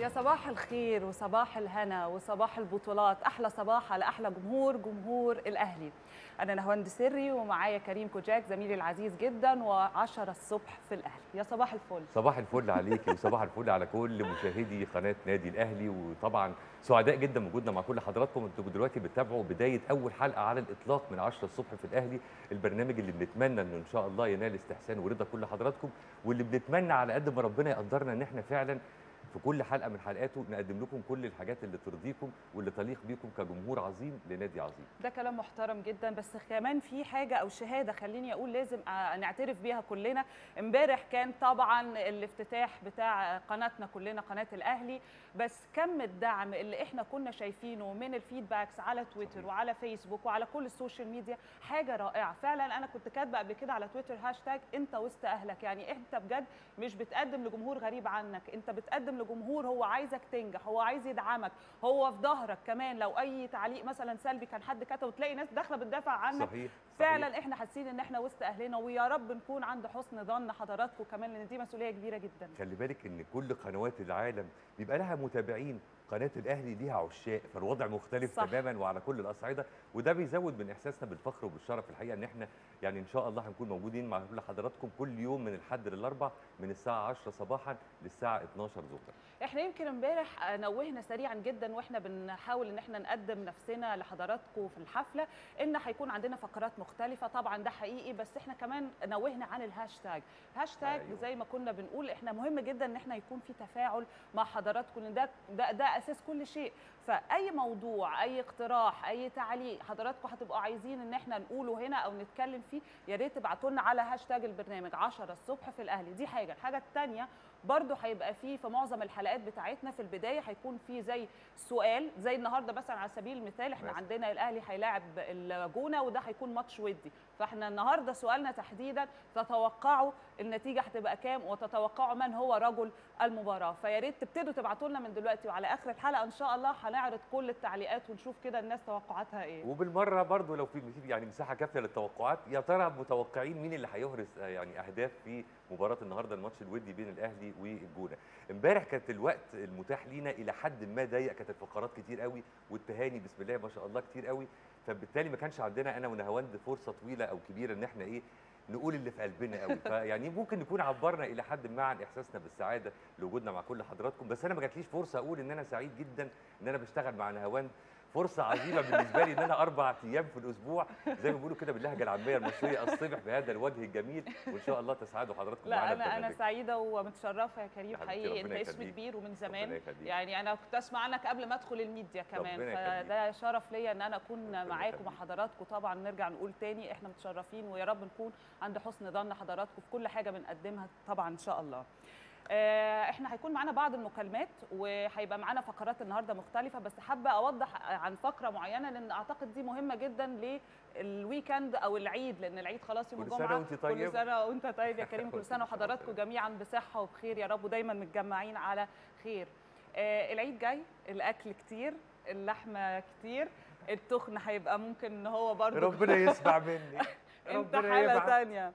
يا صباح الخير وصباح الهنا وصباح البطولات احلى صباح على احلى جمهور جمهور الاهلي انا نهاوند سري ومعايا كريم كوجاك زميلي العزيز جدا و10 الصبح في الاهلي يا صباح الفل صباح الفل عليكي وصباح الفل على كل مشاهدي قناه نادي الاهلي وطبعا سعداء جدا بوجودنا مع كل حضراتكم انتوا دلوقتي بتتابعوا بدايه اول حلقه على الاطلاق من 10 الصبح في الاهلي البرنامج اللي بنتمنى انه ان شاء الله ينال استحسان ورضا كل حضراتكم واللي بنتمنى على قد ما ربنا يقدرنا ان احنا فعلا في كل حلقه من حلقاته نقدم لكم كل الحاجات اللي ترضيكم واللي تليق بيكم كجمهور عظيم لنادي عظيم ده كلام محترم جدا بس كمان في حاجه او شهاده خليني اقول لازم آه، نعترف بيها كلنا امبارح كان طبعا الافتتاح بتاع قناتنا كلنا قناه الاهلي بس كم الدعم اللي احنا كنا شايفينه من الفيدباكس على تويتر وعلى فيسبوك وعلى كل السوشيال ميديا حاجه رائعه فعلا انا كنت كاتبه قبل كده على تويتر هاشتاج انت وسط اهلك يعني انت بجد مش بتقدم لجمهور غريب عنك انت بتقدم لجمهور هو عايزك تنجح هو عايز يدعمك هو في ظهرك كمان لو اي تعليق مثلا سلبي كان حد كتبه تلاقي ناس داخله بتدافع عنك صحيح صحيح. فعلا احنا حاسين ان احنا وسط اهلنا ويا رب نكون عند حسن ظن حضراتكم كمان لان دي مسؤوليه كبيره جدا خلي بالك ان كل قنوات العالم بيبقى لها متابعين قناه الاهلي ليها عشاق فالوضع مختلف صح. تماما وعلى كل الاصعده وده بيزود من احساسنا بالفخر وبالشرف الحقيقه ان احنا يعني ان شاء الله هنكون موجودين مع كل حضراتكم كل يوم من الحد للاربع من الساعه 10 صباحا للساعه 12 ظهرا احنا يمكن امبارح نوهنا سريعا جدا واحنا بنحاول ان احنا نقدم نفسنا لحضراتكم في الحفله ان هيكون عندنا فقرات مختلفه طبعا ده حقيقي بس احنا كمان نوهنا عن الهاشتاج هاشتاج أيوة. زي ما كنا بنقول احنا مهم جدا ان احنا يكون في تفاعل مع حضراتكم لأن ده ده, ده اساس كل شيء فاي موضوع اي اقتراح اي تعليق حضراتكم هتبقوا عايزين ان احنا نقوله هنا او نتكلم فيه يا ريت تبعتوا لنا على هاشتاج البرنامج 10 الصبح في الاهلي دي حاجه الحاجه الثانيه برضو هيبقى فيه في معظم الحلقات بتاعتنا في البدايه هيكون في زي سؤال زي النهارده مثلا على سبيل المثال احنا مثلا. عندنا الاهلي هيلاعب الجونه وده هيكون ماتش ودي فاحنا النهارده سؤالنا تحديدا تتوقعوا النتيجه هتبقى كام وتتوقعوا من هو رجل المباراه فيا ريت تبتدوا تبعتوا لنا من دلوقتي وعلى اخر الحلقه ان شاء الله هنعرض كل التعليقات ونشوف كده الناس توقعاتها ايه وبالمره برضو لو في في يعني مساحه كافيه للتوقعات يا ترى متوقعين مين اللي هيهرس آه، يعني اهداف في مباراه النهارده الماتش الودي بين الاهلي والجونه امبارح كانت الوقت المتاح لينا الى حد ما ضيق كانت الفقرات كتير قوي والتهاني بسم الله ما شاء الله كتير قوي فبالتالي ما كانش عندنا انا ونهاوند فرصه طويله او كبيره ان احنا ايه نقول اللي في قلبنا قوي فيعني ممكن نكون عبرنا الى حد ما عن احساسنا بالسعاده لوجودنا مع كل حضراتكم بس انا ما جاتليش فرصه اقول ان انا سعيد جدا ان انا بشتغل مع نهاوند فرصه عظيمه بالنسبه لي ان انا اربع ايام في الاسبوع زي ما بيقولوا كده باللهجه العاميه المصريه اصطبح بهذا الوجه الجميل وان شاء الله تسعدوا حضراتكم لا معانا انا انا البرنامج. سعيده ومتشرفه يا كريم يا حبيبتي، حقيقي انت ربنا اسم يخليك. كبير ومن ربنا زمان يخليك. يعني انا كنت اسمع عنك قبل ما ادخل الميديا كمان ربنا يخليك. فده شرف ليا ان انا اكون معاكم يخليك. وحضراتكم طبعا نرجع نقول تاني احنا متشرفين ويا رب نكون عند حسن ظن حضراتكم في كل حاجه بنقدمها طبعا ان شاء الله آه، احنا هيكون معانا بعض المكالمات وهيبقى معانا فقرات النهارده مختلفه بس حابه اوضح عن فقره معينه لان اعتقد دي مهمه جدا للويكند او العيد لان العيد خلاص يوم كل الجمعه سنة وأنت كل طيبة. سنه وانت طيب يا كريم كل وأنت سنه بصحة وحضراتكم وسلامة. جميعا بصحه وبخير يا رب ودايما متجمعين على خير آه، العيد جاي الاكل كتير اللحمه كتير التخن هيبقى ممكن ان هو برضه ربنا يسمع مني انت ربنا حاله يبعت. تانية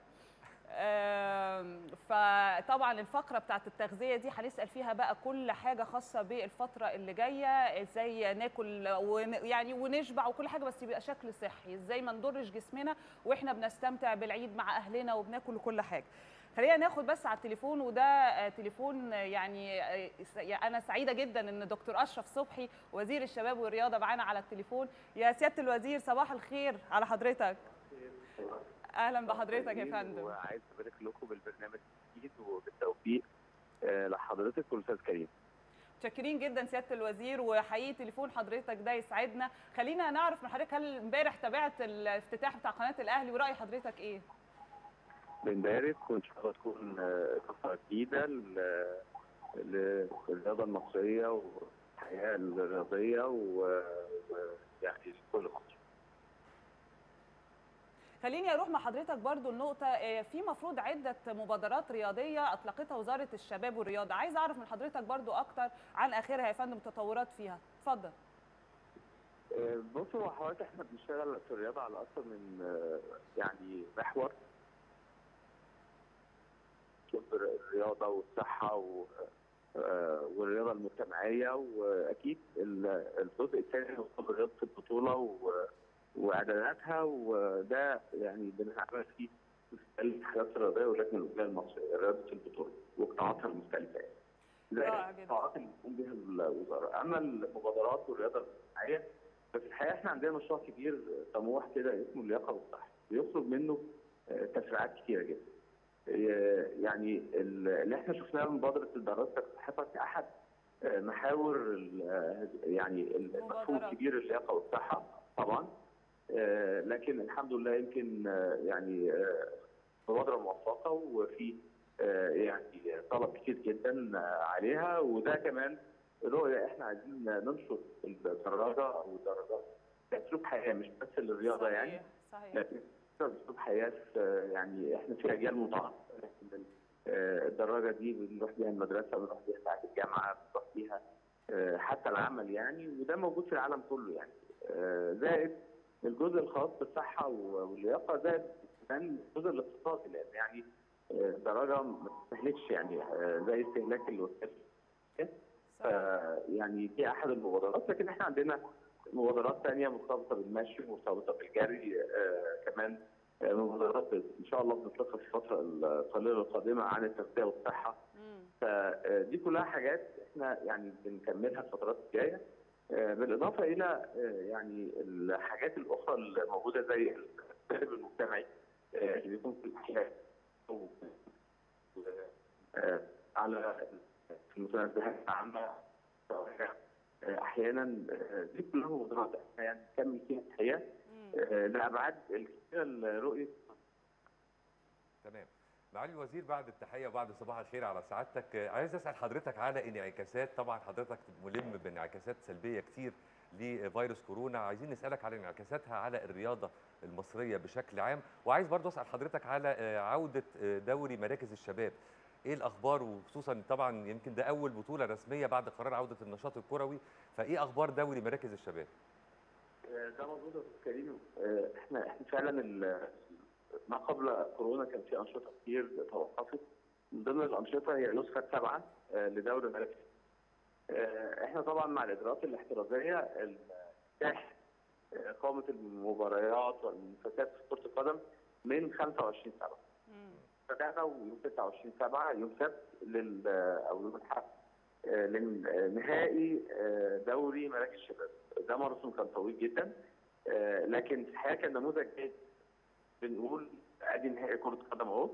آم، فطبعا الفقره بتاعت التغذيه دي هنسال فيها بقى كل حاجه خاصه بالفتره اللي جايه ازاي ناكل ون يعني ونشبع وكل حاجه بس يبقى شكل صحي ازاي ما نضرش جسمنا واحنا بنستمتع بالعيد مع اهلنا وبناكل كل حاجه خلينا ناخد بس على التليفون وده آه، تليفون آه، يعني آه، س- يعني انا سعيده جدا ان دكتور اشرف صبحي وزير الشباب والرياضه معانا على التليفون يا سياده الوزير صباح الخير على حضرتك اهلا بحضرتك يا فندم وعايز ابارك لكم بالبرنامج الجديد وبالتوفيق آه، لحضرتك والاستاذ كريم متشكرين جدا سياده الوزير وحقيقي تليفون حضرتك ده يسعدنا خلينا نعرف من حضرتك هل امبارح تابعت الافتتاح بتاع قناه الاهلي وراي حضرتك ايه بنبارك وان شاء الله تكون آه، طفره جديده ل- للرياضه المصريه والحياه الرياضيه و- ويعني لكل مصر خليني اروح مع حضرتك برضو النقطه آه، في مفروض عده مبادرات رياضيه اطلقتها وزاره الشباب والرياضه عايز اعرف من حضرتك برضو اكتر عن اخرها يا فندم تطورات فيها اتفضل آه، بصوا هو حضرتك احنا بنشتغل في الرياضه على اكثر من آه، يعني محور الرياضه والصحه و آه، والرياضه المجتمعيه واكيد ال- الجزء الثاني هو رياضه البطوله و- واعداداتها وده يعني بنعمل فيه الحاجات الرياضيه ولكن الاولى المصريه رياضه البطوله وقطاعاتها المختلفه يعني. زي رائع جدا. القطاعات اللي بتقوم بها الوزاره اما المبادرات والرياضه الاجتماعيه بس الحقيقه احنا عندنا مشروع كبير طموح كده اسمه اللياقه والصحه بيخرج منه آه، تفريعات كتيره جدا آه، يعني ال- اللي احنا شفناه من مبادره دراستك صحتك كاحد آه، محاور ال- آه، يعني المفهوم مبادرات. الكبير اللياقه والصحه طبعا آه، لكن الحمد لله يمكن آه، يعني آه، مبادره موفقه وفي آه، يعني طلب كتير جدا آه، عليها وده كمان رؤيه احنا عايزين ننشر الدراجه او الدراجات كاسلوب حياه مش بس للرياضه يعني صحيح صحيح لكن اسلوب حياه آه، يعني احنا في اجيال متعاقبه لكن آه، الدراجه دي بنروح بيها المدرسه بنروح بيها ساعه الجامعه بنروح بيها آه، حتى العمل يعني وده موجود في العالم كله يعني آه، زائد الجزء الخاص بالصحه واللياقه زائد كمان الجزء الاقتصادي لان يعني آه، الدراجه ما بتستهلكش يعني آه، زي استهلاك الوسائل صحيح آه، يعني دي احد المبادرات لكن احنا عندنا مبادرات ثانيه مرتبطه بالمشي مرتبطه بالجري آه، كمان آه، مبادرات ان شاء الله بنطلقها في الفتره القليله القادمه عن التغذيه والصحه مم. فدي كلها حاجات احنا يعني بنكملها الفترات الجايه آه، بالاضافه الى آه، يعني الحاجات الاخرى اللي موجوده زي الجانب المجتمعي آه، اللي بيكون في الاحياء و- آه، على في المتنبهات العامه آه، احيانا آه، دي كلها مبادرات احنا يعني نكمل فيها الحقيقه مم. آه، لابعاد الكثيره لرؤيه تمام معالي الوزير بعد التحيه وبعد صباح الخير على سعادتك آه، عايز اسال حضرتك على انعكاسات طبعا حضرتك ملم بانعكاسات سلبيه كتير لفيروس كورونا عايزين نسالك على انعكاساتها على الرياضه المصريه بشكل عام وعايز برضه اسال حضرتك على آه، عوده آه، دوري مراكز الشباب ايه الاخبار وخصوصا طبعا يمكن ده اول بطوله رسميه بعد قرار عوده النشاط الكروي فايه اخبار دوري مراكز الشباب ده موجود يا استاذ كريم آه، احنا احنا فعلا ال- ما قبل كورونا كان في انشطه كتير توقفت من ضمن الانشطه هي نسخه سبعه آه، لدوري الملك آه، احنا طبعا مع الاجراءات الاحترازيه التاح اقامه المباريات والمنافسات في كره القدم من 25 سبعه مم. بدانا ويوم 26 7 يوم سبت لل او يوم الاحد آه، للنهائي آه، دوري مراكز الشباب ده ماراثون كان طويل جدا آه، لكن في الحقيقه كان نموذج جيد بنقول ادي نهائي كره قدم اهو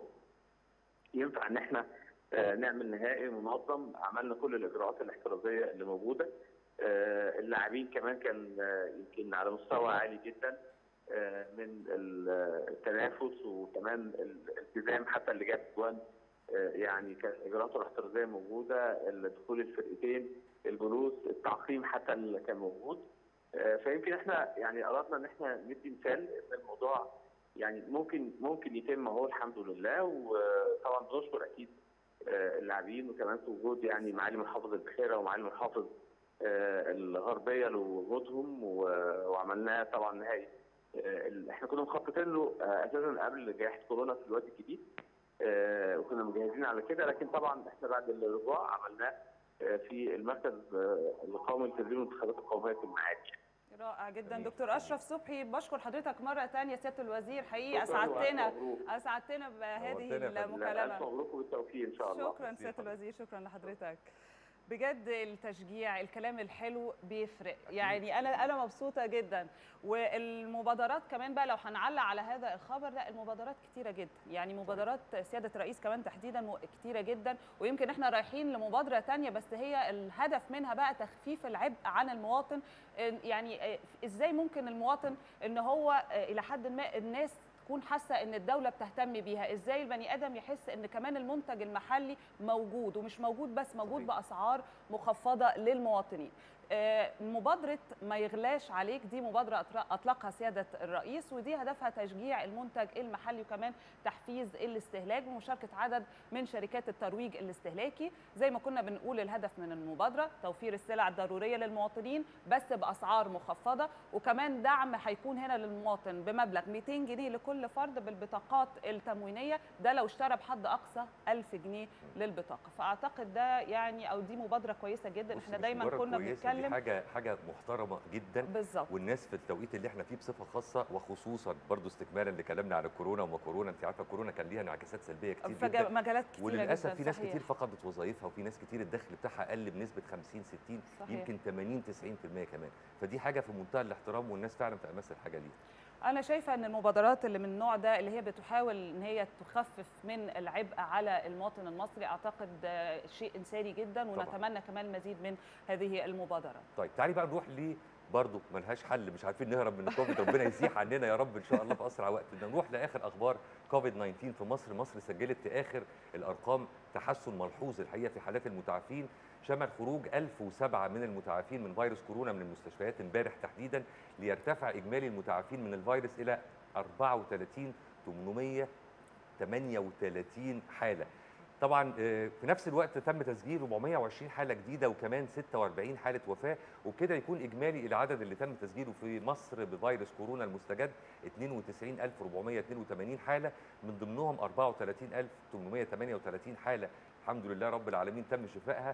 ينفع ان احنا آه، نعمل نهائي منظم عملنا كل الاجراءات الاحترازيه اللي موجوده آه، اللاعبين كمان كان آه، يمكن على مستوى عالي جدا آه، من ال- التنافس وكمان الالتزام حتى اللي جاب جوان آه، يعني كان اجراءاته الاحترازيه موجوده دخول الفرقتين الجلوس التعقيم حتى اللي كان موجود آه، فيمكن احنا يعني اردنا ان احنا ندي مثال ان الموضوع يعني ممكن ممكن يتم اهو الحمد لله وطبعا بنشكر اكيد آه، اللاعبين وكمان في وجود يعني معالي محافظ البحيره ومعالي محافظ آه، الغربيه لوجودهم و- وعملناه طبعا نهائي آه، ال- احنا كنا مخططين له آه، اساسا قبل جائحه كورونا في الوادي الجديد آه، وكنا مجهزين على كده لكن طبعا احنا بعد الرجوع عملناه آه، في المركز آه، القومي لتنظيم الانتخابات القوميه في المعادي رائع جدا جميل. دكتور اشرف صبحي بشكر حضرتك مره ثانيه سياده الوزير حقيقي شكراً اسعدتنا وألف مبروك. اسعدتنا بهذه نورتنا يا فندم. ألف المكالمه مبروك وبالتوفيق ان شاء الله شكرا ميرسي سياده حضرتك. الوزير شكرا لحضرتك بجد التشجيع الكلام الحلو بيفرق يعني انا انا مبسوطه جدا والمبادرات كمان بقى لو هنعلق على هذا الخبر لا المبادرات كتيره جدا يعني مبادرات سياده الرئيس كمان تحديدا م- كتيره جدا ويمكن احنا رايحين لمبادره تانية بس هي الهدف منها بقى تخفيف العبء عن المواطن إن- يعني آه، ازاي ممكن المواطن ان هو آه، الى حد ما الناس تكون حاسه ان الدوله بتهتم بيها ازاي البني ادم يحس ان كمان المنتج المحلي موجود ومش موجود بس موجود صحيح. باسعار مخفضه للمواطنين آه، مبادره ما يغلاش عليك دي مبادره أطر- اطلقها سياده الرئيس ودي هدفها تشجيع المنتج المحلي وكمان تحفيز الاستهلاك بمشاركه عدد من شركات الترويج الاستهلاكي زي ما كنا بنقول الهدف من المبادره توفير السلع الضروريه للمواطنين بس باسعار مخفضه وكمان دعم هيكون هنا للمواطن بمبلغ 200 جنيه لكل فرد بالبطاقات التموينيه ده لو اشترى بحد اقصى 1000 جنيه للبطاقه فاعتقد ده يعني او دي مبادره كويسه جدا بص، احنا مش دايما مجرد كنا كويسة، دي بنتكلم حاجه حاجه محترمه جدا بالظبط والناس في التوقيت اللي احنا فيه بصفه خاصه وخصوصا برضو استكمالا لكلامنا عن الكورونا وما كورونا انت عارفه الكورونا كان ليها انعكاسات سلبيه كتير فجا- جدا مجالات كتيره وللاسف جدا في ناس صحيح. كتير فقدت وظائفها وفي ناس كتير الدخل بتاعها قل بنسبه 50 60 صحيح. يمكن 80 90% كمان فدي حاجه في منتهى الاحترام والناس فعلا في امس الحاجه ليها انا شايفه ان المبادرات اللي من النوع ده اللي هي بتحاول ان هي تخفف من العبء على المواطن المصري اعتقد آه، شيء انساني جدا طبعاً. ونتمنى كمان مزيد من هذه المبادرات طيب تعالي بقى نروح ل برضه ملهاش حل مش عارفين نهرب من الكوفيد ربنا يزيح عننا يا رب ان شاء الله في اسرع وقت بدنا نروح لاخر اخبار كوفيد 19 في مصر مصر سجلت في اخر الارقام تحسن ملحوظ الحقيقه في حالات المتعافين شمل خروج 1007 من المتعافين من فيروس كورونا من المستشفيات امبارح تحديدا ليرتفع اجمالي المتعافين من الفيروس الى 34 838 حاله طبعا آه، في نفس الوقت تم تسجيل 420 حاله جديده وكمان 46 حاله وفاه وبكده يكون اجمالي العدد اللي تم تسجيله في مصر بفيروس كورونا المستجد 92482 حاله من ضمنهم 34838 حاله الحمد لله رب العالمين تم شفائها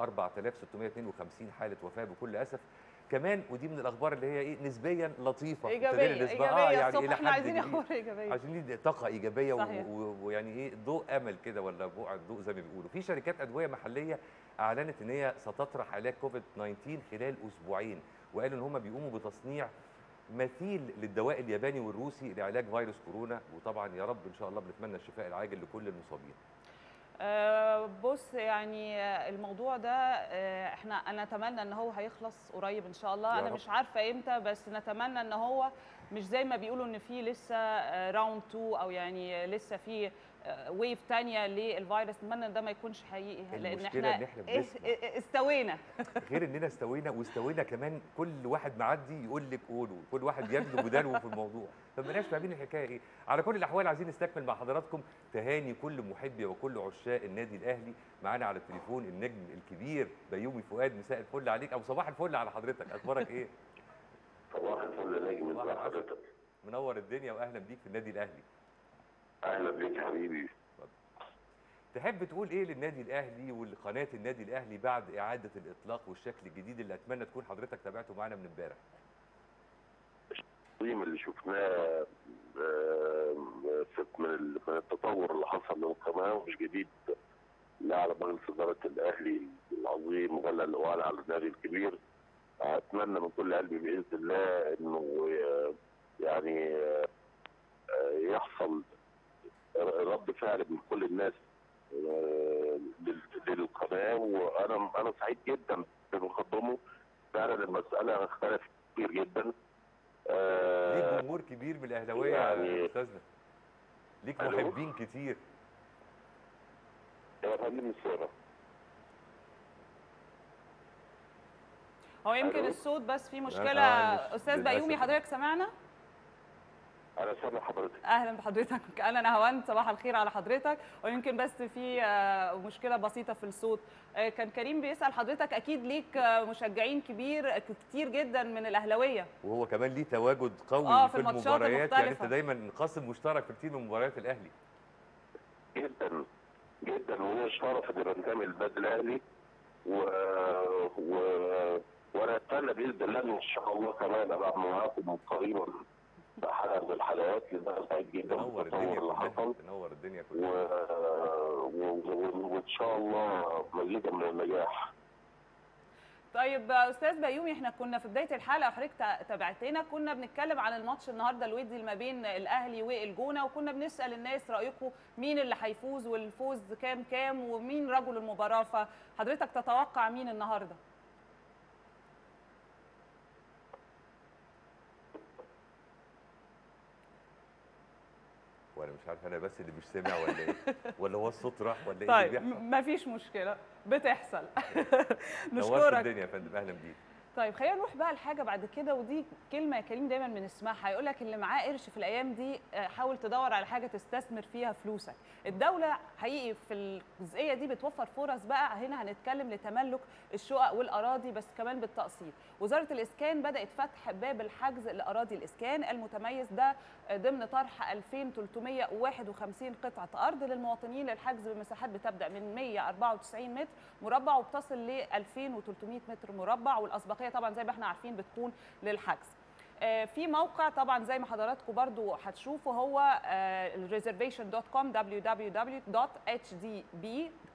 و4652 حاله وفاه بكل اسف كمان ودي من الاخبار اللي هي ايه نسبيا لطيفه ايجابيه ابتدينا نسبة- ايجابيه الصبح إلى احنا حد عايزين كبير. اخبار ايجابيه عشان دي طاقه ايجابيه و- صحيح. و- ويعني ايه ضوء امل كده ولا بقع ضوء زي ما بيقولوا في شركات ادويه محليه اعلنت ان هي ستطرح علاج كوفيد 19 خلال اسبوعين وقالوا ان هم بيقوموا بتصنيع مثيل للدواء الياباني والروسي لعلاج فيروس كورونا وطبعا يا رب ان شاء الله بنتمنى الشفاء العاجل لكل المصابين آه، بص يعني آه، الموضوع ده آه، احنا انا اتمنى ان هو هيخلص قريب ان شاء الله يا انا رب. مش عارفه امتى بس نتمنى ان هو مش زي ما بيقولوا ان في لسه راوند 2 او يعني لسه في ويف تانية للفيروس نتمنى ان ده ما يكونش حقيقي لان المشكلة احنا إن إحنا إيه- بنسمع. إيه- استوينا غير اننا استوينا واستوينا كمان كل واحد معدي يقول لك قولوا كل واحد يبدو بدلوه في الموضوع فمبقناش فاهمين الحكايه ايه على كل الاحوال عايزين نستكمل مع حضراتكم تهاني كل محبي وكل عشاق النادي الاهلي معانا على التليفون النجم الكبير بيومي فؤاد مساء الفل عليك او صباح الفل على حضرتك اخبارك ايه صباح الفل نجم صباح ازي العسل. حضرتك منور الدنيا واهلا بيك في النادي الاهلي اهلا بيك حبيبي تحب تقول ايه للنادي الاهلي ولقناه النادي الاهلي بعد اعاده الاطلاق والشكل الجديد اللي اتمنى تكون حضرتك تابعته معانا من امبارح التقييم اللي شفناه آه، في- من ال- من التطور اللي حصل للقناه ومش جديد لا على مجلس اداره الاهلي العظيم ولا ولا على النادي الكبير اتمنى من كل قلبي باذن الله انه آه، يعني آه، آه، يحصل رد فعل من كل الناس آه، لل- للقناه وانا انا سعيد جدا بمقدمه فعلا المساله اختلفت كتير جدا آه، ليك جمهور كبير من الاهلاويه يا يعني- استاذنا ليك ألو؟ محبين كتير يا فندم السيرة هو يمكن ألو؟ الصوت بس في آه، مشكله معلش، استاذ للأسف. بيومي حضرتك سمعنا انا سامع حضرتك اهلا بحضرتك انا نهاوند صباح الخير على حضرتك ويمكن بس في آه، مشكله بسيطه في الصوت آه، كان كريم بيسال حضرتك اكيد ليك آه، مشجعين كبير كتير جدا من الاهلاويه وهو كمان ليه تواجد قوي آه، في, في الماتشات المباريات يعني انت المختلفة. دايما قاسم مشترك في كتير من مباريات الاهلي جدا جدا وهو شرف اني بنتمي للنادي الاهلي و... و... وانا اتمنى باذن الله ان شاء الله كمان ابقى معاكم قريبا في حلقه من الحلقات لان انا سعيد جدا تنور بالتطور الدنيا اللي كلها حصل تنور الدنيا و... كلها و... و... وان شاء الله مزيدا من النجاح طيب آه، استاذ بيومي احنا كنا في بدايه الحلقه وحضرتك تا- تابعتنا كنا بنتكلم عن الماتش النهارده الودي اللي ما بين الاهلي والجونه وكنا بنسال الناس رايكم مين اللي هيفوز والفوز كام كام ومين رجل المباراه فحضرتك تتوقع مين النهارده وانا مش عارف انا بس اللي مش سامع ولا ايه ولا هو الصوت راح ولا ايه طيب اللي بيحصل ما فيش مشكله بتحصل نورت نشكرك الدنيا يا فندم اهلا بيك طيب خلينا نروح بقى لحاجه بعد كده ودي كلمه يا كريم دايما بنسمعها يقول لك اللي معاه قرش في الايام دي آه، حاول تدور على حاجه تستثمر فيها فلوسك الدوله حقيقي في الجزئيه دي بتوفر فرص بقى هنا هنتكلم لتملك الشقق والاراضي بس كمان بالتقسيط وزاره الاسكان بدات فتح باب الحجز لاراضي الاسكان المتميز ده آه، ضمن طرح 2351 قطعه ارض للمواطنين للحجز بمساحات بتبدا من 194 متر مربع وبتصل ل 2300 متر مربع والاسبقيه طبعا زي ما احنا عارفين بتكون للحجز آه، في موقع طبعا زي ما حضراتكم برضو هتشوفوا هو reservation.com www.hdb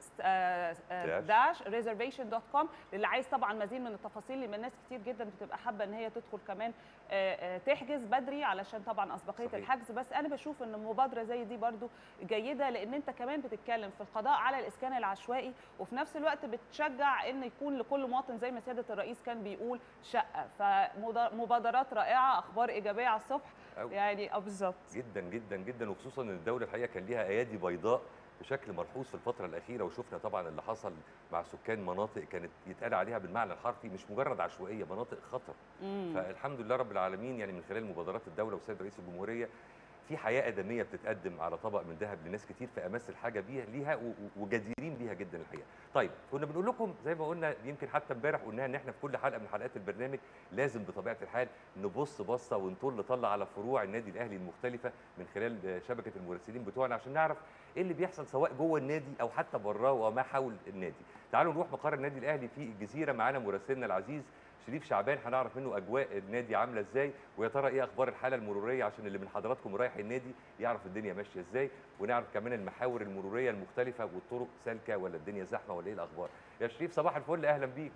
dash reservation.com للي عايز طبعا مزيد من التفاصيل لان ناس كتير جدا بتبقى حابه ان هي تدخل كمان آه، آه، تحجز بدري علشان طبعا اسبقيه صحيح. الحجز بس انا بشوف ان مبادره زي دي برضو جيده لان انت كمان بتتكلم في القضاء على الاسكان العشوائي وفي نفس الوقت بتشجع ان يكون لكل مواطن زي ما سياده الرئيس كان بيقول شقه فمبادرات رائعه اخبار ايجابيه على الصبح أوي. يعني اه بالظبط جدا جدا جدا وخصوصا ان الدوله الحقيقه كان ليها ايادي بيضاء بشكل ملحوظ في الفتره الاخيره وشفنا طبعا اللي حصل مع سكان مناطق كانت يتقال عليها بالمعنى الحرفي مش مجرد عشوائيه مناطق خطر مم. فالحمد لله رب العالمين يعني من خلال مبادرات الدوله وسيد رئيس الجمهوريه في حياه ادميه بتتقدم على طبق من ذهب لناس كتير في امس الحاجه بيها ليها و- و- وجديرين بيها جدا الحقيقه. طيب كنا بنقول لكم زي ما قلنا يمكن حتى امبارح قلناها ان احنا في كل حلقه من حلقات البرنامج لازم بطبيعه الحال نبص بصه ونطل طلع على فروع النادي الاهلي المختلفه من خلال شبكه المراسلين بتوعنا عشان نعرف ايه اللي بيحصل سواء جوه النادي او حتى براه وما حول النادي. تعالوا نروح مقر النادي الاهلي في الجزيره معانا مراسلنا العزيز شريف شعبان هنعرف منه اجواء النادي عامله ازاي ويا ترى ايه اخبار الحاله المروريه عشان اللي من حضراتكم رايح النادي يعرف الدنيا ماشيه ازاي ونعرف كمان المحاور المروريه المختلفه والطرق سالكه ولا الدنيا زحمه ولا ايه الاخبار يا شريف صباح الفل اهلا بيك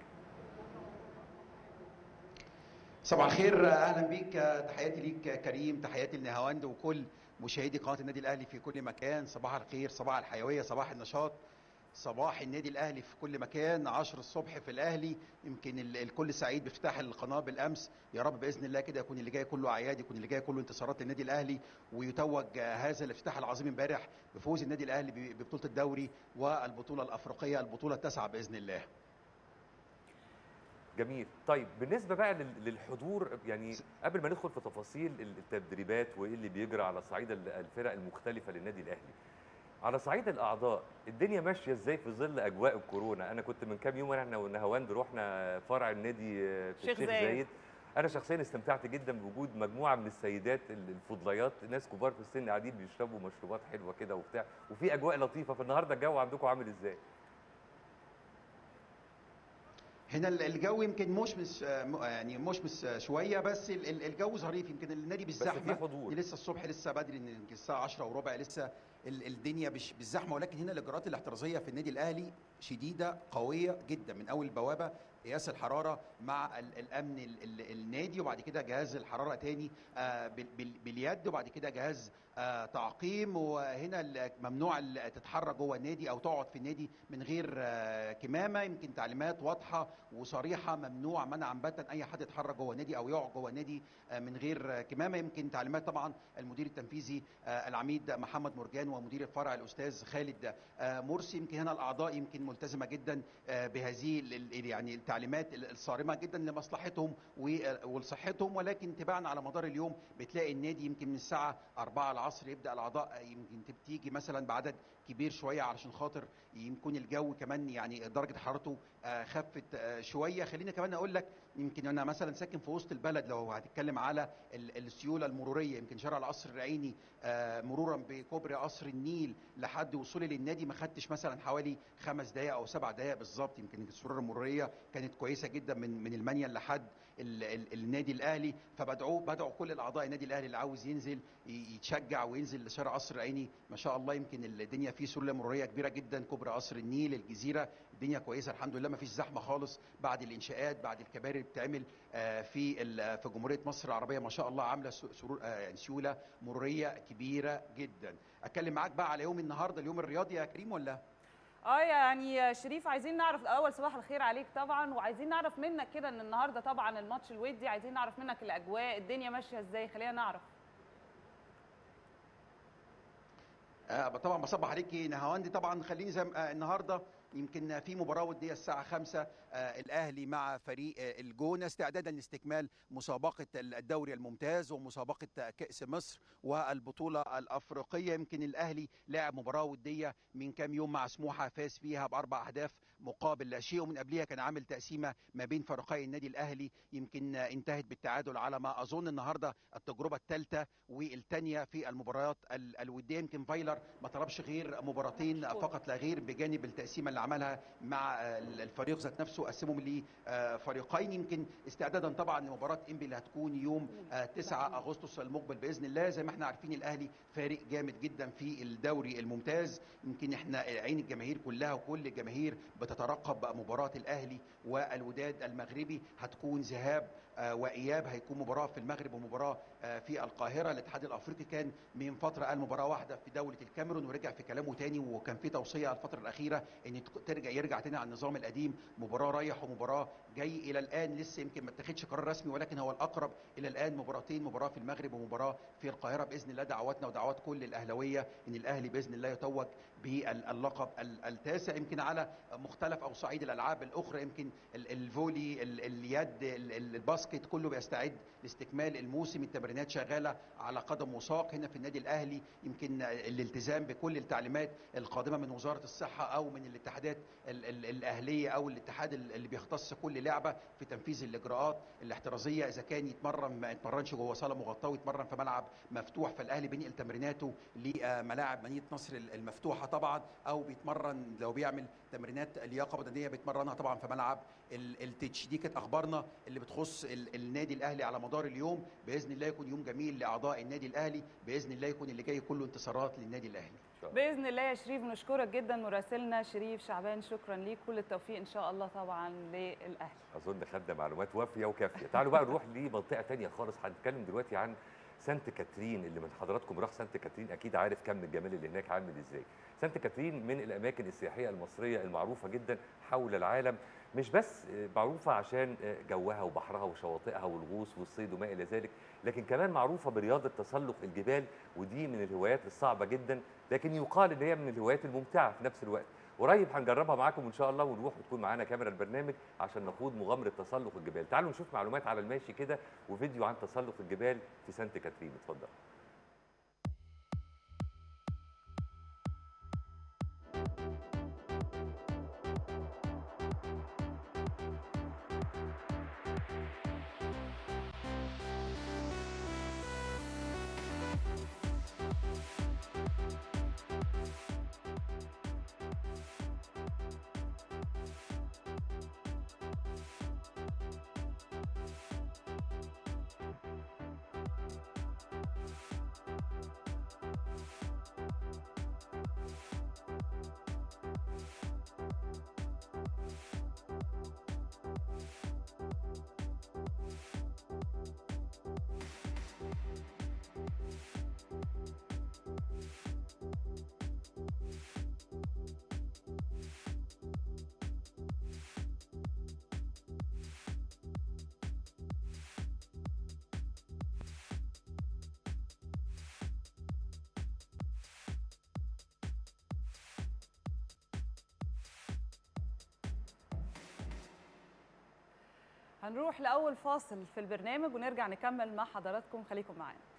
صباح الخير اهلا بيك تحياتي ليك كريم تحياتي لنهاوند وكل مشاهدي قناه النادي الاهلي في كل مكان صباح الخير صباح الحيويه صباح النشاط صباح النادي الاهلي في كل مكان 10 الصبح في الاهلي يمكن ال- الكل سعيد بافتتاح القناه بالامس يا رب باذن الله كده يكون اللي جاي كله اعياد يكون اللي جاي كله انتصارات للنادي الاهلي ويتوج هذا الافتتاح العظيم امبارح بفوز النادي الاهلي ب- ببطوله الدوري والبطوله الافريقيه البطوله التاسعه باذن الله جميل طيب بالنسبه بقى لل- للحضور يعني قبل ما ندخل في تفاصيل التدريبات وايه اللي بيجرى على صعيد ال- الفرق المختلفه للنادي الاهلي على صعيد الاعضاء الدنيا ماشيه ازاي في ظل اجواء الكورونا انا كنت من كام يوم احنا ونهاوند رحنا فرع النادي في شيخ الشيخ زايد. زايد انا شخصيا استمتعت جدا بوجود مجموعه من السيدات ال- الفضليات ناس كبار في السن قاعدين بيشربوا مشروبات حلوه كده وبتاع وفي اجواء لطيفه فالنهارده الجو عندكم عامل ازاي هنا ال- الجو يمكن مشمس آه، م- يعني مشمس آه، شويه بس ال- ال- الجو ظريف يمكن النادي بس بالزحمه في حضور لسه الصبح لسه بدري إن يمكن الساعه 10 وربع لسه ال- الدنيا مش بالزحمه ولكن هنا الاجراءات الاحترازيه في النادي الاهلي شديده قويه جدا من اول البوابه قياس الحراره مع ال- الامن ال- ال- النادي وبعد كده جهاز الحراره تاني آه، بال- بال- باليد وبعد كده جهاز آه، تعقيم وهنا ال- ممنوع ال- تتحرك جوه النادي او تقعد في النادي من غير آه، كمامه يمكن تعليمات واضحه وصريحه ممنوع منعا باتا اي حد يتحرك جوه النادي او يقعد جوه النادي آه، من غير آه، كمامه يمكن تعليمات طبعا المدير التنفيذي آه، العميد محمد مرجان ومدير الفرع الاستاذ خالد آه، مرسي يمكن هنا الاعضاء يمكن ملتزمه جدا آه، بهذه ال- ال- يعني التعليمات ال- الصارمه جدا لمصلحتهم و- ولصحتهم ولكن تباعا على مدار اليوم بتلاقي النادي يمكن من الساعه 4 العصر يبدا الاعضاء يمكن تيجي مثلا بعدد كبير شويه علشان خاطر يكون الجو كمان يعني درجه حرارته آه، خفت آه، شويه خليني كمان اقول لك يمكن انا مثلا ساكن في وسط البلد لو هتتكلم على ال- السيوله المروريه يمكن شارع القصر العيني آه، مرورا بكوبري قصر النيل لحد وصولي للنادي ما خدتش مثلا حوالي خمس دقائق او سبع دقائق بالظبط يمكن السرور المروريه كانت كويسه جدا من من المنيل لحد ال ال النادي الاهلي فبدعو بدعو كل الاعضاء النادي الاهلي اللي عاوز ينزل ي- يتشجع وينزل لشارع قصر العيني ما شاء الله يمكن الدنيا فيه سله مروريه كبيره جدا كوبري قصر النيل الجزيره الدنيا كويسه الحمد لله ما فيش زحمه خالص بعد الانشاءات بعد الكباري اللي بتتعمل آه، في ال- في جمهوريه مصر العربيه ما شاء الله عامله س- سرور آه، يعني سيوله مروريه كبيره جدا اتكلم معاك بقى على يوم النهارده اليوم الرياضي يا كريم ولا اه يعني يا شريف عايزين نعرف الاول صباح الخير عليك طبعا وعايزين نعرف منك كده ان النهارده طبعا الماتش الودي عايزين نعرف منك الاجواء الدنيا ماشيه ازاي خلينا نعرف آه طبعا بصبح عليكي نهاوندي طبعا خليني زي ما- آه النهارده يمكن في مباراه وديه الساعه 5 الاهلي مع فريق الجونه استعدادا لاستكمال مسابقه الدوري الممتاز ومسابقه كاس مصر والبطوله الافريقيه يمكن الاهلي لعب مباراه وديه من كام يوم مع سموحه فاز فيها باربع اهداف مقابل لا شيء ومن قبلها كان عامل تقسيمه ما بين فريقي النادي الاهلي يمكن انتهت بالتعادل على ما اظن النهارده التجربه الثالثه والثانيه في المباريات الوديه يمكن فايلر ما طلبش غير مباراتين فقط لا غير بجانب التقسيمه اللي عملها مع الفريق ذات نفسه قسمهم لفريقين يمكن استعدادا طبعا لمباراه انبي اللي هتكون يوم 9 اغسطس المقبل باذن الله زي ما احنا عارفين الاهلي فارق جامد جدا في الدوري الممتاز يمكن احنا عين الجماهير كلها وكل الجماهير بتترقب مباراه الاهلي والوداد المغربي هتكون ذهاب واياب هيكون مباراه في المغرب ومباراه في القاهره الاتحاد الافريقي كان من فتره قال مباراه واحده في دوله الكاميرون ورجع في كلامه تاني وكان في توصيه الفتره الاخيره ان ترجع يرجع تاني على النظام القديم مباراه رايح ومباراه جاي الى الان لسه يمكن ما اتخذش قرار رسمي ولكن هو الاقرب الى الان مباراتين مباراه في المغرب ومباراه في القاهره باذن الله دعواتنا ودعوات كل الاهلاويه ان الاهلي باذن الله يتوج باللقب التاسع يمكن على مختلف او صعيد الالعاب الاخرى يمكن الفولي اليد الباسكت كله بيستعد لاستكمال الموسم التمرينات شغاله على قدم وساق هنا في النادي الاهلي يمكن الالتزام بكل التعليمات القادمه من وزاره الصحه او من الاتحادات الاهليه او الاتحاد اللي بيختص كل لعبه في تنفيذ الاجراءات الاحترازيه اذا كان يتمرن ما يتمرنش جوه صاله مغطاه ويتمرن في ملعب مفتوح فالاهلي بينقل تمريناته لملاعب مدينه نصر المفتوحه طبعا او بيتمرن لو بيعمل تمرينات لياقه بدنيه بيتمرنها طبعا في ملعب التتش دي كانت اخبارنا اللي بتخص النادي الاهلي على مدار اليوم باذن الله يكون يوم جميل لاعضاء النادي الاهلي باذن الله يكون اللي جاي كله انتصارات للنادي الاهلي باذن الله يا شريف نشكرك جدا مراسلنا شريف شعبان شكرا ليك كل التوفيق ان شاء الله طبعا للاهلي اظن خدنا معلومات وافيه وكافيه تعالوا بقى نروح لمنطقه ثانيه خالص هنتكلم دلوقتي عن سانت كاترين اللي من حضراتكم راح سانت كاترين اكيد عارف كم الجمال اللي هناك عامل ازاي سانت كاترين من الاماكن السياحيه المصريه المعروفه جدا حول العالم مش بس معروفه عشان جوها وبحرها وشواطئها والغوص والصيد وما الى ذلك لكن كمان معروفه برياضه تسلق الجبال ودي من الهوايات الصعبه جدا لكن يقال ان هي من الهوايات الممتعه في نفس الوقت قريب هنجربها معاكم ان شاء الله ونروح وتكون معانا كاميرا البرنامج عشان نخوض مغامره تسلق الجبال تعالوا نشوف معلومات على الماشي كده وفيديو عن تسلق الجبال في سانت كاترين اتفضل هنروح لاول فاصل في البرنامج ونرجع نكمل مع حضراتكم خليكم معانا